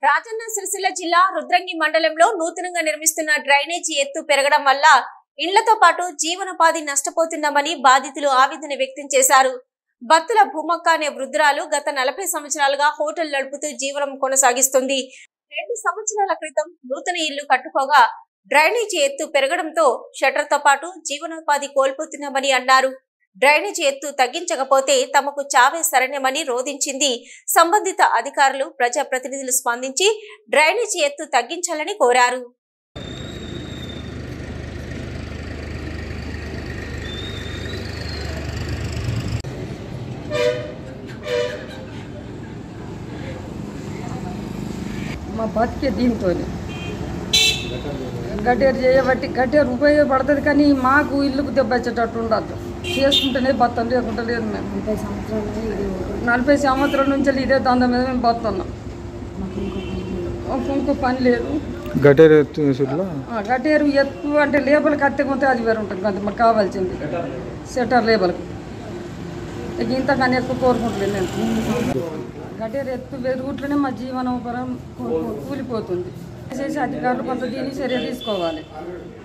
రాజన్న సిరిసిల్ల జిల్లా రుద్రంగి మండలంలో నూతనంగా నిర్మిస్తున్న డ్రైనేజీ ఎత్తు పెరగడం వల్ల ఇండ్లతో పాటు జీవనోపాధి నష్టపోతున్నామని బాధితులు ఆవేదన వ్యక్తం చేశారు బత్తుల భూమక్క అనే వృద్ధురాలు గత నలభై సంవత్సరాలుగా హోటల్ నడుపుతూ జీవనం కొనసాగిస్తుంది రెండు సంవత్సరాల క్రితం నూతన ఇల్లు కట్టుకోగా డ్రైనేజీ ఎత్తు పెరగడంతో షట్టర్తో పాటు జీవనోపాధి కోల్పోతున్నామని అన్నారు డ్రైనేజీ ఎత్తు తగ్గించకపోతే తమకు చావే శరణ్యమని రోధించింది సంబంధిత అధికారులు ప్రజాప్రతినిధులు స్పందించి డ్రైనేజీ ఎత్తు తగ్గించాలని కోరారు మా బతికే దీంతో గడ్డేరు చేయబట్టి గడ్డేరు ఉపయోగపడుతుంది కానీ మాకు ఇల్లుకు దెబ్బచ్చేటట్టు ఉండద్దు చేసుకుంటేనే బతాం లేకుంటే లేదు మేము నలభై సంవత్సరాల నుంచి ఇదే దంద మీద మేము బతున్నాం ఇంకో పని లేదు గటేరు సుట్లో ఆ, గడ్డేరు ఎత్తు అంటే లేబల్ కట్టకపోతే అది వేరు ఉంటుంది అది మాకు కావాల్సింది సెటర్ లేబల్కి ఇక ఇంతకన్నా ఎక్కువ కోరుకుంటలేదు నేను గడ్డేరు ఎత్తు వెరుగుట్లోనే మా జీవనోపరం కూ- కూ- కూలిపోతుంది చేసి అధికారులు కొంత దీన్ని చర్య తీసుకోవాలి